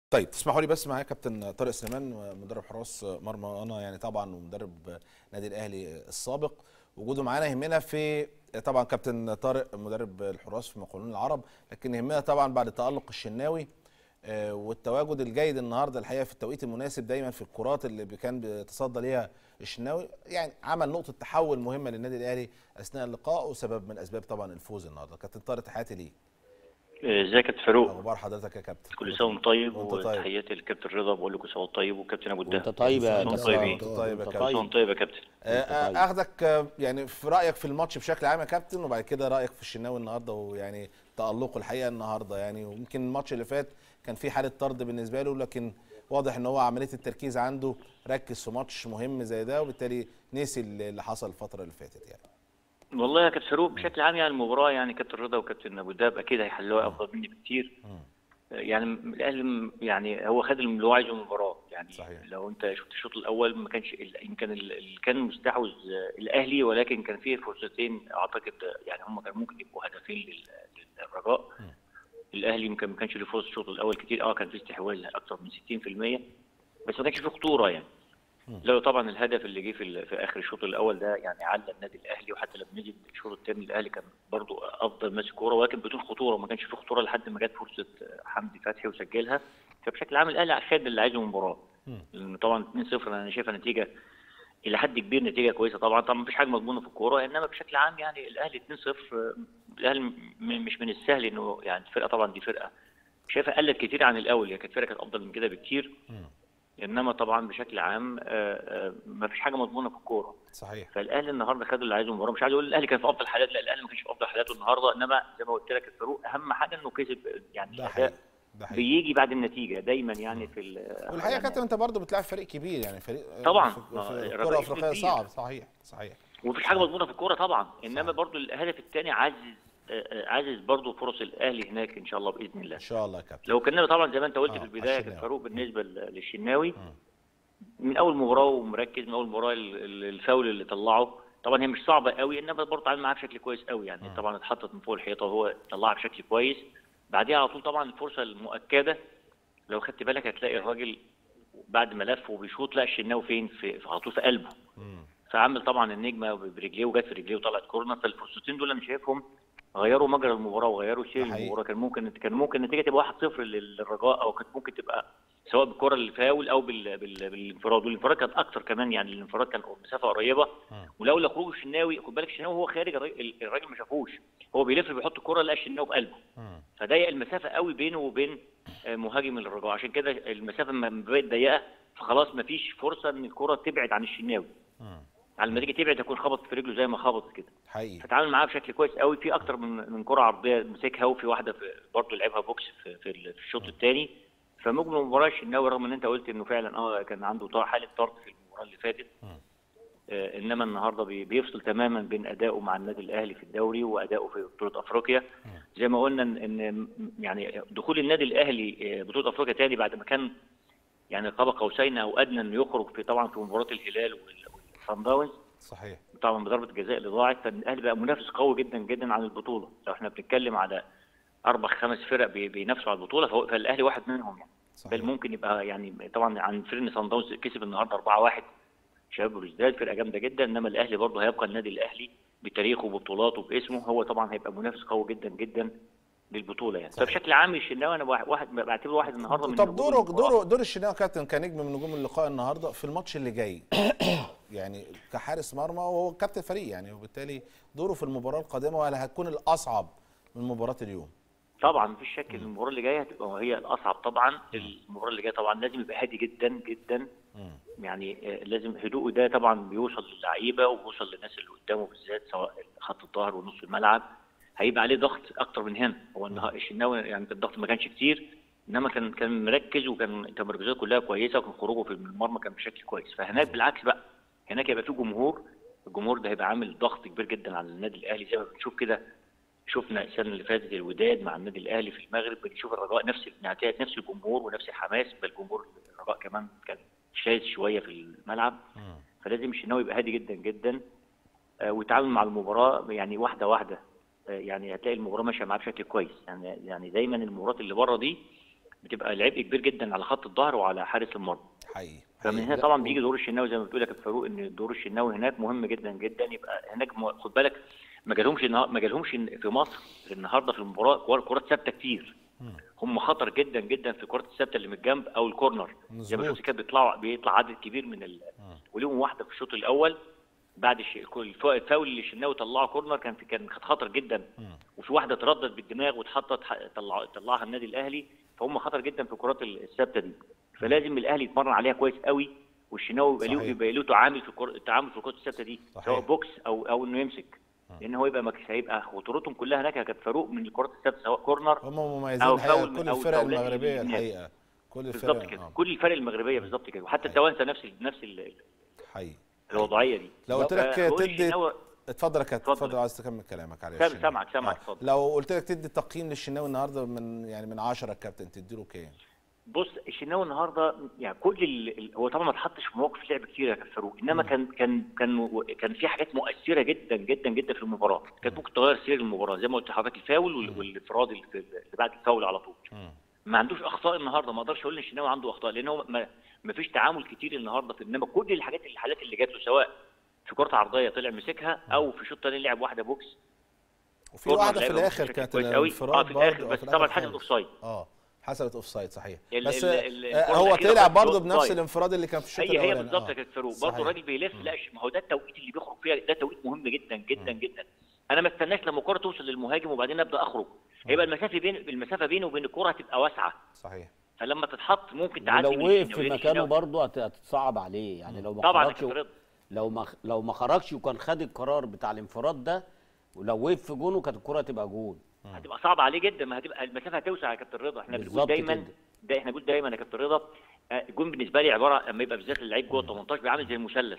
طيب تسمحوا لي بس معايا كابتن طارق سليمان مدرب حراس مرمى انا يعني طبعا ومدرب نادي الاهلي السابق وجوده معانا يهمنا في طبعا كابتن طارق مدرب الحراس في مقاولون العرب لكن يهمنا طبعا بعد تالق الشناوي آه، والتواجد الجيد النهارده الحقيقه في التوقيت المناسب دايما في الكرات اللي كان بيتصدى ليها الشناوي يعني عمل نقطه تحول مهمه للنادي الاهلي اثناء اللقاء وسبب من اسباب طبعا الفوز النهارده كابتن طارق تحياتي ليك ازيك يا كابتن فاروق اخبار حضرتك يا كابتن كل سنه وانت طيب وانت طيب. وتحياتي للكابتن رضا بقول لكم سنه وانت طيب وكابتن ابو وانت الدهب طيب يا وانت كابتن طيبين. وانت طيب يا وانت كابتن. كل سنه وانت طيب يا كابتن آه، طيب. اخدك آه، يعني في رايك في الماتش بشكل عام يا كابتن وبعد كده رايك في الشناوي النهارده ويعني تالقه الحقيقه النهارده يعني ويمكن الماتش اللي فات كان في حاله طرد بالنسبه له لكن واضح ان هو عمليه التركيز عنده ركز في ماتش مهم زي ده وبالتالي نسي اللي حصل الفتره اللي فاتت يعني والله يا كابتن فاروق بشكل عام يعني المباراه يعني كابتن رضا وكابتن ابو الدهب اكيد هيحلوها افضل مني بكتير يعني الاهلي م- يعني هو خد اللي هو عايزه من المباراه يعني صحيح. لو انت شفت الشوط الاول ما كانش ال- يمكن ال- اللي كان مستحوذ آه، الاهلي ولكن كان فيه فرصتين اعتقد آه، يعني هم كان ممكن يبقوا هدفين لل- للرجاء الاهلي يمكن ما كانش له فرص الشوط الاول كتير اه كان فيه استحواذ اكثر من 60% بس ما كانش فيه خطوره يعني لو طبعا الهدف اللي جه في, ال- في اخر الشوط الاول ده يعني على النادي الاهلي وحتى لما نزل الشوط الثاني الاهلي كان برضو افضل ماسك كوره ولكن بدون خطوره ما كانش فيه خطوره لحد ما جت فرصه حمدي فتحي وسجلها فبشكل عام الاهلي خد اللي عايزه من المباراه لأن طبعا 2-0 انا شايفها نتيجه الى حد كبير نتيجه كويسه طبعا طبعا مفيش حاجه مضمونه في الكوره انما بشكل عام يعني الاهلي 2-0 آه، الاهلي م- مش من السهل انه يعني الفرقه طبعا دي فرقه شايفها قلت كتير عن الاول هي كانت فرقه كانت افضل من كده بكتير انما طبعا بشكل عام آه، آه، مفيش حاجه مضمونه في الكوره صحيح فالاهلي النهارده خد اللي عايزه من المباراه مش عايز اقول الاهلي كان في افضل حالاته لا الاهلي ما كانش في افضل حالاته النهارده انما زي ما قلت لك الفاروق اهم حاجه انه كسب يعني ده الأداء حقيقي ده حقيقي بيجي بعد النتيجه دايما يعني في ال- والحقيقه يا يعني كابتن انت برضه بتلعب فريق كبير يعني فريق آه، طبعاً. في, آه، في الرجاء الكره اسم الافريقيه كبير. صعب صحيح صحيح ومفيش حاجه مضمونه في الكوره طبعا انما برضو الهدف الثاني عزز آه، آه، عزز برضو فرص الاهلي هناك ان شاء الله باذن الله ان شاء الله يا كابتن لو كنا طبعا زي ما انت قلت آه، في البدايه الشناوي. كان فاروق بالنسبه ل- للشناوي من اول مباراه ومركز من اول مباراه ال- ال- الفاول اللي طلعه طبعا هي مش صعبه قوي انما برضه عامل معاه بشكل كويس قوي يعني طبعا اتحطت من فوق الحيطه وهو طلعها بشكل كويس بعديها على طول طبعا الفرصه المؤكده لو خدت بالك هتلاقي الراجل بعد ما لف وبيشوط لقى الشناوي فين في في- على طول في قلبه فعمل طبعا النجمه برجليه وجت في رجليه وطلعت كورنر فالفرصتين دول انا شايفهم غيروا مجرى المباراه وغيروا سير ده حقيقي. المباراه كان ممكن كان ممكن النتيجه تبقى 1-0 لل- للرجاء او كانت ممكن تبقى سواء بالكره الفاول او بال... بال... بالانفراد والانفراد كانت اكتر كمان يعني الانفراد كان مسافه قريبه ولولا خروج الشناوي خد بالك الشناوي وهو خارج الراجل, الراجل ما شافوش هو بيلف بيحط الكره لقى الشناوي في قلبه فضيق المسافه قوي بينه وبين آه، مهاجم الرجاء عشان كده المسافه لما بقت ضيقه فخلاص ما فيش فرصه ان الكره تبعد عن الشناوي على ما تيجي تبعد تكون خبطت في رجله زي ما خبطت كده حقيقي فتعامل معاه بشكل كويس قوي في اكتر من من كره عرضيه مسكها وفي واحده في برضه لعبها بوكس في في, ال- في الشوط الثاني فمجمل المباراه الشناوي رغم ان انت قلت انه فعلا اه كان عنده طار- حاله طرد في المباراه اللي فاتت آه انما النهارده بي- بيفصل تماما بين ادائه مع النادي الاهلي في الدوري وادائه في بطوله افريقيا زي ما قلنا ان إن يعني دخول النادي الاهلي آه، بطوله افريقيا تاني بعد ما كان يعني قاب قوسين او ادنى انه يخرج في طبعا في مباراه الهلال والصن داونز صحيح طبعا بضربه الجزاء اللي ضاعت فالاهلي بقى منافس قوي جدا جدا عن البطوله لو احنا بنتكلم على اربع خمس فرق بي- بينافسوا على البطوله فهو فالاهلي واحد منهم يعني صحيح. بل ممكن يبقى يعني طبعا عن فريق صن داونز كسب النهارده 4-1 شباب بلوزداد فرقه جامده جدا انما الاهلي برضه هيبقى النادي الاهلي بتاريخه وبطولاته باسمه هو طبعا هيبقى منافس قوي جدا جدا للبطوله يعني صحيح. فبشكل عام الشناوي انا واحد واحد- بعتبره واحد النهارده من طب نجوم دوره المباراة. دوره دور الشناوي كابتن كنجم من نجوم اللقاء النهارده في الماتش اللي جاي يعني كحارس مرمى وهو كابتن فريق يعني وبالتالي دوره في المباراه القادمه ولا هتكون الاصعب من مباراه اليوم طبعا مفيش شك ان المباراه اللي جايه هتبقى هي الاصعب طبعا المباراه اللي جايه طبعا لازم يبقى هادي جدا جدا يعني آه، لازم هدوءه ده طبعا بيوصل للعيبه وبيوصل للناس اللي قدامه بالذات سواء خط الظهر ونص الملعب هيبقى عليه ضغط اكتر من هنا هو النها- الشناوي يعني الضغط ما كانش كتير انما كان كان مركز وكان تمركزاته كلها كويسه وكان خروجه في المرمى كان بشكل كويس فهناك بالعكس بقى هناك هيبقى في جمهور الجمهور ده هيبقى عامل ضغط كبير جدا على النادي الاهلي زي ما بنشوف كده شفنا السنه اللي فاتت الوداد مع النادي الاهلي في المغرب بنشوف الرجاء نفس نعتاد نفس الجمهور ونفس الحماس بل جمهور الرجاء كمان كان شاذ شويه في الملعب فلازم الشناوي يبقى هادي جدا جدا آه، ويتعامل مع المباراه يعني واحده واحده آه، يعني هتلاقي المباراه ماشيه معاه بشكل كويس يعني يعني دايما المباريات اللي بره دي بتبقى العبء كبير جدا على خط الظهر وعلى حارس المرمى حقيقي فمن حقيقي. هنا لا، طبعا بيجي دور الشناوي زي ما بتقول يا كابتن فاروق ان دور الشناوي هناك مهم جدا جدا يبقى هناك م- خد بالك ما جالهمش النها- ما جالهمش في مصر النهارده في المباراه كور- كرات ثابته كتير هم خطر جدا جدا في الكرات الثابته اللي من الجنب او الكورنر زي ما مظبوط. شفت كده بيطلعوا بيطلع عدد كبير من ال... وليهم واحده في الشوط الاول بعد الش... الف- الفاول اللي الشناوي طلعه كورنر كان في كان خطر جدا وفي واحده تردد بالدماغ واتحطت ح- طلع... طلعها النادي الاهلي فهم خطر جدا في الكرات الثابته دي فلازم الاهلي يتمرن عليها كويس قوي والشناوي يبقى له صحيح. يبقى له تعامل في الكر... التعامل في الكرات الثابته دي صحيح. سواء بوكس او او انه يمسك لان هو يبقى مك... هيبقى خطورتهم كلها هناك يا كابتن فاروق من الكرات الثابته سواء كورنر هم أو مميزين الحقيقه فاول من- كل أو الفرق الفاولات المغربيه اللي- الحقيقه كل بالظبط الفرق كده آه، كل الفرق المغربيه بالظبط كده وحتى التوانسه نفس ال... نفس ال... حقيقي الوضعيه دي لو قلت لك فبقول تدي الشناوي- اتفضل يا كابتن اتفضل. اتفضل عايز تكمل كلامك عليه سامع- الشناوي. سامعك- سامعك، آه. اتفضل. لو قلت لك تدي تقييم للشناوي النهارده من يعني من 10 كابتن تديله كام؟ بص الشناوي النهارده يعني كل ال... ال- هو طبعا ما اتحطش في مواقف لعب كتير يا كابتن فاروق انما كان كان كان كان في حاجات مؤثره جدا جدا جدا في المباراه كانت ممكن تغير سير المباراه زي ما قلت لحضرتك الفاول وال- والانفراد اللي في- اللي بعد الفاول على طول مم. ما عندوش اخطاء النهارده ما اقدرش اقول ان الشناوي عنده اخطاء لان هو ما, ما فيش تعامل كتير النهارده في انما كل الحاجات الحالات اللي جات له سواء في كره عرضيه طلع مسكها او في شوط تاني لعب واحده بوكس وفي كورنر واحده في لعبها الاخر بشكل كانت كويس قوي. الانفراد اه في الاخر برضه، بس في طبعا الآخر حسب خالص. اوفسايد اه حسبت اوف سايد صحيح ال- بس ال- آه، ال- آه، الكرة هو الأخيرة طلع كانت برضه أوف بنفس سايد. الانفراد اللي كان في الشوط هي هي الاولاني بالظبط آه. يا كابتن فاروق صحيح. برضه الراجل بيلف لا ش- ما هو ده التوقيت اللي بيخرج فيها ده توقيت مهم جدا جدا جدا انا ما استناش لما الكره توصل للمهاجم وبعدين ابدا اخرج هيبقى المسافه بين المسافه بينه وبين الكره هتبقى واسعه صحيح فلما تتحط ممكن تعدي ولو من وقف الشناوي في لأن مكانه الشناوي- برضه هت- هتتصعب عليه يعني لو ما طبعا يا خرجش كابتن رضا لو ما لو ما خرجش وكان خد القرار بتاع الانفراد ده ولو وقف في جونه كانت الكره تبقى جون هتبقى صعبه عليه جدا ما هتبقى المسافه هتوسع يا كابتن رضا احنا بنقول بالظبط دايما كده. ده احنا بنقول دايما يا كابتن رضا آه، الجون بالنسبه لي عباره لما يبقى بالذات اللعيب جوه ال 18 بيعمل زي المثلث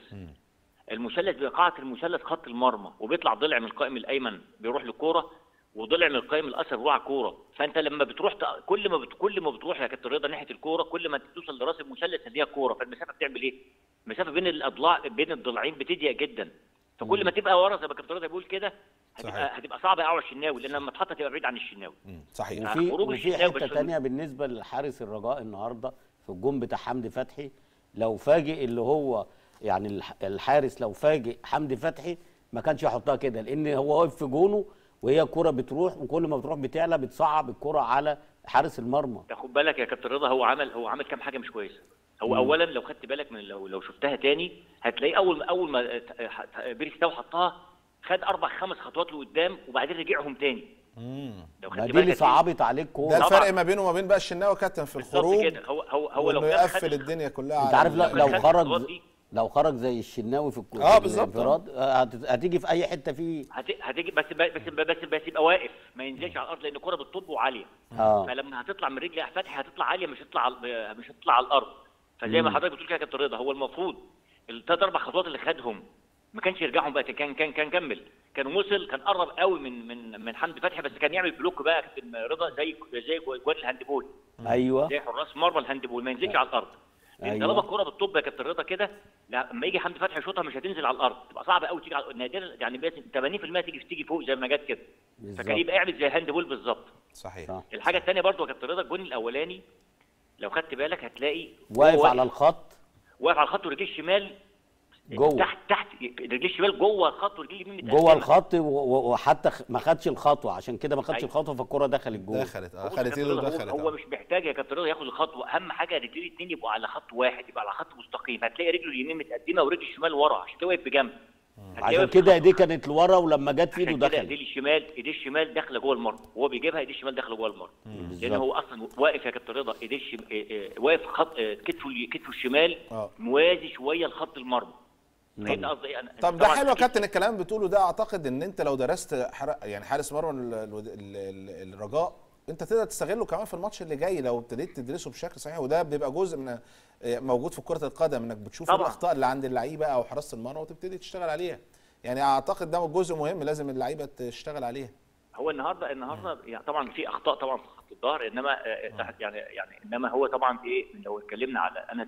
المثلث بيبقى قاعده المثلث خط المرمى وبيطلع ضلع من القائم الايمن بيروح للكوره وضلع من القائم الايسر بيروح على الكوره فانت لما بتروح ت- كل ما بت... كل ما بتروح يا كابتن رضا ناحيه الكوره كل ما توصل لراس المثلث اللي هي الكوره فالمسافه بتعمل ايه؟ المسافه بين الاضلاع بين الضلعين بتضيق جدا فكل ما تبقى ورا زي ما كابتن رضا بيقول كده صحيح. هتبقى هتبقى صعبه قوي على الشناوي لان لما تحط هتبقى بعيد عن الشناوي مم. صحيح آه. وفي خروج وفي الشناوي حته بس- تانية بالنسبه لحارس الرجاء النهارده في الجون بتاع حمدي فتحي لو فاجئ اللي هو يعني الح- الحارس لو فاجئ حمدي فتحي ما كانش يحطها كده لان هو واقف في جونه وهي الكره بتروح وكل ما بتروح بتعلى بتصعب الكره على حارس المرمى تاخد بالك يا كابتن رضا هو عمل هو عمل كام حاجه مش كويسه هو اولا لو خدت بالك من لو لو شفتها تاني هتلاقي اول اول ما ت- ت- بيريس تاو حطها خد اربع خمس خطوات لقدام وبعدين رجعهم تاني مم. لو ما خدت دي بالك اللي هتلاقي- صعبت عليك ده الكوره الفرق طبعاً. ما بينه وما بين بقى الشناوي كابتن في بالظبط الخروج كده هو هو هو لو وانه كان خد يقفل الدنيا كلها انت على عارف ال- لو, لو لو كان خد خرج الخطوات ز- دي. لو خرج زي الشناوي في الكو- آه، في بالظبط. الانفراد آه، هت- هتيجي في اي حته فيه هت- هتيجي بس بس بس بس يبقى واقف ما ينزلش على الارض لان الكره بتطب وعاليه اه فلما هتطلع من رجل فتحي هتطلع عاليه مش هتطلع على- مش هتطلع على الارض فزي ما حضرتك بتقول كده يا كابتن رضا هو المفروض الثلاث اربع خطوات اللي خدهم ما كانش يرجعهم بقى كان كان كان كمل كان وصل كان قرب قوي من من من حمدي فتحي بس كان يعمل بلوك بقى يا كابتن رضا زي زي جوان الهاندبول ايوه زي حراس مرمى الهاندبول ما ينزلش على الارض لان أيوة. طالما الكوره بتطب يا كابتن رضا كده لما يجي حمدي فتحي يشوطها مش هتنزل على الارض تبقى صعبه قوي تيجي على نادرا يعني بس 80% تيجي تيجي فوق زي ما جت كده بالظبط. فكان يبقى يعمل زي الهاندبول بالظبط صحيح صح. الحاجه الثانيه برضو يا كابتن رضا الجون الاولاني لو خدت بالك هتلاقي واقف هو على الخط واقف على الخط ورجليه الشمال جوه. تحت تحت رجليه الشمال جوه الخط ورجليه اليمين جوه متقدمة. الخط و- و- وحتى خ- ما خدش الخطوه عشان كده ما خدش أيوة. الخطوه فالكره دخلت جوه دخلت اه بص يا خدت كابتن ايده رضا، هو- ودخلت هو آه. مش محتاج يا كابتن رضا ياخد الخطوه اهم حاجه رجليه الاثنين يبقوا على خط واحد يبقى على خط مستقيم هتلاقي رجله اليمين متقدمه ورجله الشمال ورا عشان كده واقف بجنب هتلاقيه عشان واقف كده خط ايديه كانت لورا ولما جت في عشان ايده كده دخلت ايديه الشمال ايديه الشمال داخله جوه المرمى وهو بيجيبها ايديه الشمال داخله جوه المرمى لان بالظبط. هو اصلا واقف يا كابتن رضا ايديه الشم... إيه إيه واقف خط إيه كتفه ال- كتفه الشمال آه. موازي شويه لخط المرمى فهمت قصدي ايه أنا- طب ده طبعاً حلو يا أكيد- كابتن الكلام بتقوله ده اعتقد ان انت لو درست حر... يعني حارس مرمى ال- ال- ال- ال- الرجاء انت تقدر تستغله كمان في الماتش اللي جاي لو ابتديت تدرسه بشكل صحيح وده بيبقى جزء من آه، موجود في كرة القدم انك بتشوف طبعاً. الاخطاء اللي عند اللعيبه او حراسه المرمى وتبتدي تشتغل عليها يعني اعتقد ده جزء مهم لازم اللعيبه تشتغل عليه هو النهارده النهارده يعني طبعا في اخطاء طبعا في خط الظهر انما آه، تحت يعني يعني انما هو طبعا في ايه لو اتكلمنا على انس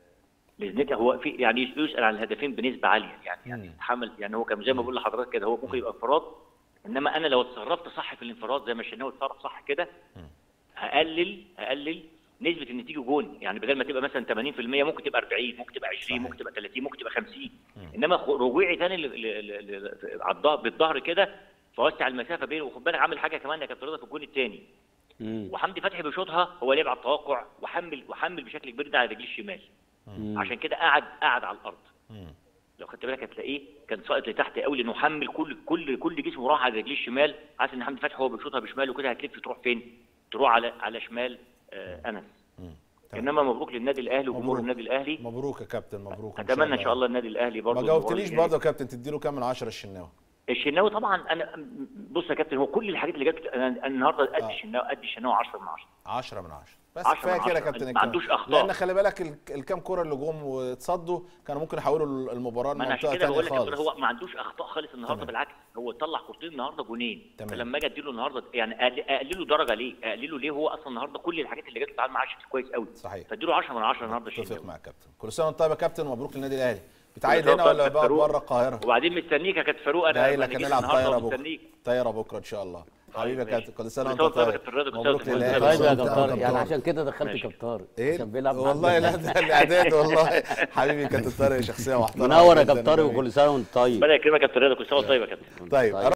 لزنيكا هو في يعني يسال عن الهدفين بنسبه عاليه يعني يعني يتحمل يعني هو كان زي ما بقول لحضرتك كده هو ممكن يبقى انفراد انما انا لو اتصرفت صح في الانفراد زي ما الشناوي اتصرف صح كده هقلل هقلل نسبه ان تيجي جون يعني بدل ما تبقى مثلا 80% ممكن تبقى 40 ممكن تبقى 20 صحيح. ممكن تبقى 30 ممكن تبقى 50 انما خ- رجوعي تاني ل- ل- ل- ل- على الظهر بالظهر كده فوسع المسافه بينه وخد بالك عامل حاجه كمان يا كابتن رضا في الجون الثاني مم. وحمدي فتحي بيشوطها هو لعب على التوقع وحمل وحمل بشكل كبير ده على رجليه الشمال عشان كده قعد قعد على الارض مم. لو خدت بالك هتلاقيه كان ساقط لتحت قوي لانه حمل كل كل كل جسمه راح على رجليه الشمال عارف ان حمدي فتحي هو بيشوطها بشماله كده هتلف تروح فين؟ تروح على على شمال آه انس مم. تمام. انما مبروك للنادي الاهلي وجمهور مبروك. النادي الاهلي مبروك يا كابتن مبروك اتمنى ان شاء الله النادي الاهلي برضه ما جاوبتنيش برضه يا كابتن تديله كام من 10 الشناوي الشناوي طبعا انا بص يا كابتن هو كل الحاجات اللي جت انا أنا النهارده قد آه. الشناوي قد الشناوي 10 من 10 10 من 10 بس 10 كفايه من كده يا 10. كابتن ما الكلام. عندوش أخطاء. لان خلي بالك ال- الكام كوره اللي جم واتصدوا كانوا ممكن يحولوا المباراه ما انا عشان لمنطقه كده بقول ثانيه لك يا كابتن خالص هو ما عندوش اخطاء خالص النهارده تمام. بالعكس هو طلع كورتين النهارده جونين تمام. فلما اجي اديله النهارده يعني أقل- اقلله درجه ليه؟ اقلله ليه هو اصلا النهارده كل الحاجات اللي جت بتتعامل معاه بشكل كويس قوي صحيح. فاديله 10 من 10 النهارده اتفق الشناوي معاك يا كابتن كل سنه وانت طيب يا كابتن ومبروك للنادي الاهلي بتعيد كل سنة هنا وأنت ولا طيب يا بقى فاروق. بره القاهره وبعدين مستنيك يا كابتن فاروق انا جاي أنا لك جيت هنلعب النهاردة طايره بكره ومستنيك طايره بكره ان شاء الله حبيبي يا ماشي. كابتن كل سنه كل وانت سنة طيب وأنت طيب يا كابتن رضا، كل سنة مبروك وأنت للاهلي طيب يا كل سنة وأنت كابتن يعني طيب. عشان كده دخلت ماشي. كابتن ايه عشان بيلعب مع والله لا النادي. ده الاعداد والله حبيبي كابتن طارق شخصيه محترمه منور يا جداً. كابتن طارق وكل سنه وانت طيب ربنا يكرمك يا كابتن رضا كل سنه وأنت طيب يا كابتن طيب